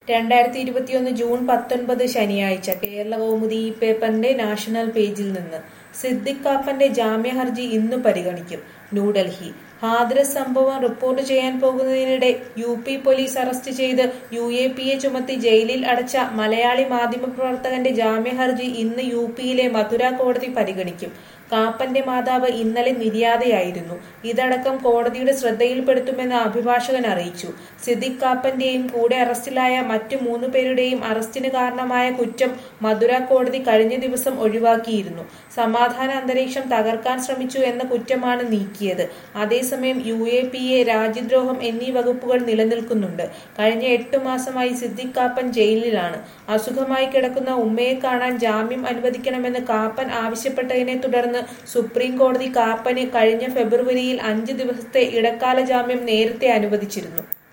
രണ്ടായിരത്തി ഇരുപത്തിയൊന്ന് ജൂൺ പത്തൊൻപത് ശനിയാഴ്ച കേരള കൗമുദി ഈ പേപ്പറിന്റെ നാഷണൽ പേജിൽ നിന്ന് സിദ്ദിഖ് കാപ്പന്റെ ജാമ്യ ഹർജി ഇന്ന് പരിഗണിക്കും ന്യൂഡൽഹി ഹാദ്രസ് സംഭവം റിപ്പോർട്ട് ചെയ്യാൻ പോകുന്നതിനിടെ യു പി പോലീസ് അറസ്റ്റ് ചെയ്ത് യു എ പി എ ചുമത്തി ജയിലിൽ അടച്ച മലയാളി മാധ്യമപ്രവർത്തകന്റെ ജാമ്യ ഹർജി ഇന്ന് യു പിയിലെ മധുര കോടതി പരിഗണിക്കും കാപ്പന്റെ മാതാവ് ഇന്നലെ നിര്യാതയായിരുന്നു ഇതടക്കം കോടതിയുടെ ശ്രദ്ധയിൽപ്പെടുത്തുമെന്ന് അഭിഭാഷകൻ അറിയിച്ചു സിദ്ദിഖ് കാപ്പന്റെയും കൂടെ അറസ്റ്റിലായ മറ്റു മൂന്ന് പേരുടെയും അറസ്റ്റിന് കാരണമായ കുറ്റം മധുര കോടതി കഴിഞ്ഞ ദിവസം ഒഴിവാക്കിയിരുന്നു സമാധാന അന്തരീക്ഷം തകർക്കാൻ ശ്രമിച്ചു എന്ന കുറ്റമാണ് നീക്കിയത് അതേസമയം യു എ പി എ രാജ്യദ്രോഹം എന്നീ വകുപ്പുകൾ നിലനിൽക്കുന്നുണ്ട് കഴിഞ്ഞ എട്ടു മാസമായി സിദ്ദിഖ് കാപ്പൻ ജയിലിലാണ് അസുഖമായി കിടക്കുന്ന ഉമ്മയെ കാണാൻ ജാമ്യം അനുവദിക്കണമെന്ന് കാപ്പൻ ആവശ്യപ്പെട്ടതിനെ തുടർന്ന് സുപ്രീം കോടതി കാപ്പന് കഴിഞ്ഞ ഫെബ്രുവരിയിൽ അഞ്ച് ദിവസത്തെ ഇടക്കാല ജാമ്യം നേരത്തെ അനുവദിച്ചിരുന്നു